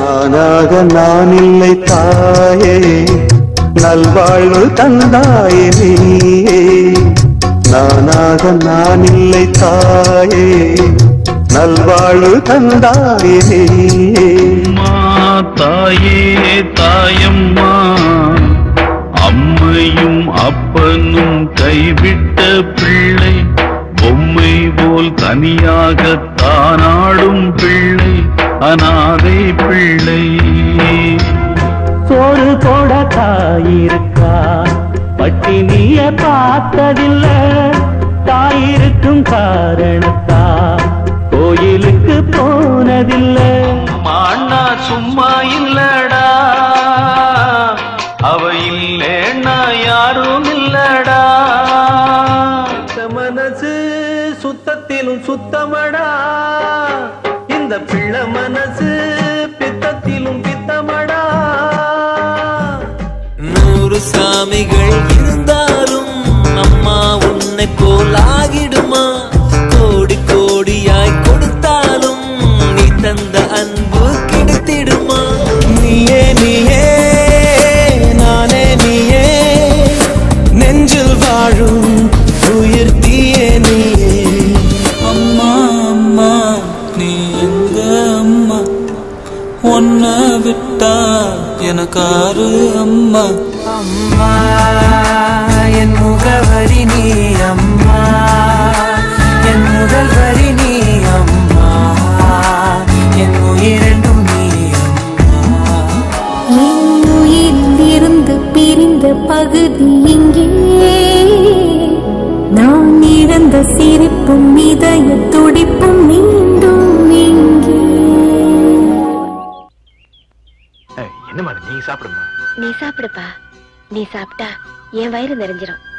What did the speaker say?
நானாக நான் இல்லை தாயே நல்வாழ்வு தந்தாயே நீயே நானாக நான் இல்லை தாயே நல்வாழ்வு தந்தாயே நீயே அம்மா தாயே தாயம்மா அம்மையும் அப்பனும் கைவிட்ட பிள்ளை பொம்மை போல் தனியாக தானாடும் பிள்ளை அனாதை பிள்ளை சோறு போட தாயிருக்கா பட்டினிய பார்த்ததில்ல தாயிருக்கும் காரணத்தா கோயிலுக்கு போனதில்லை அண்ணா சும்மா இல்லடா அவ இல்லேன்னா யாரும் இல்லடா மனசு சுத்தத்திலும் சுத்தமடா இந்த பிள்ளை மனசு பித்தத்திலும் பித்தமடா நூறு சாமிகள் இருந்தாலும் அம்மா உன்னை போல் ஆகிடுமா கோடி கோடியாய் கொடுத்தாலும் நீ தந்த அன்பு கிடைத்திடுமா நீயே நீயே நானே நீயே நெஞ்சில் வாழும் உயிர் தீயே நீயே அம்மா அம்மா நீ எங்க அம்மா உன்னை விட்டா எனக்காரு அம்மா அம்மா என் முகவரி நீ அம்மா என் முதல் வரி நீ அம்மா என் உயிரெண்டும் நீ அம்மா என் உயிரில் இருந்து பிரிந்த பகுதி இங்கே நான் இழந்த சிரிப்பும் இதய துடிப்பும் மீண்டும் இங்கே என்னம்மா நீ சாப்பிடுமா நீ சாப்பிடுப்பா நீ சாப்பிட்டா என் வயிறு நிறைஞ்சிரும்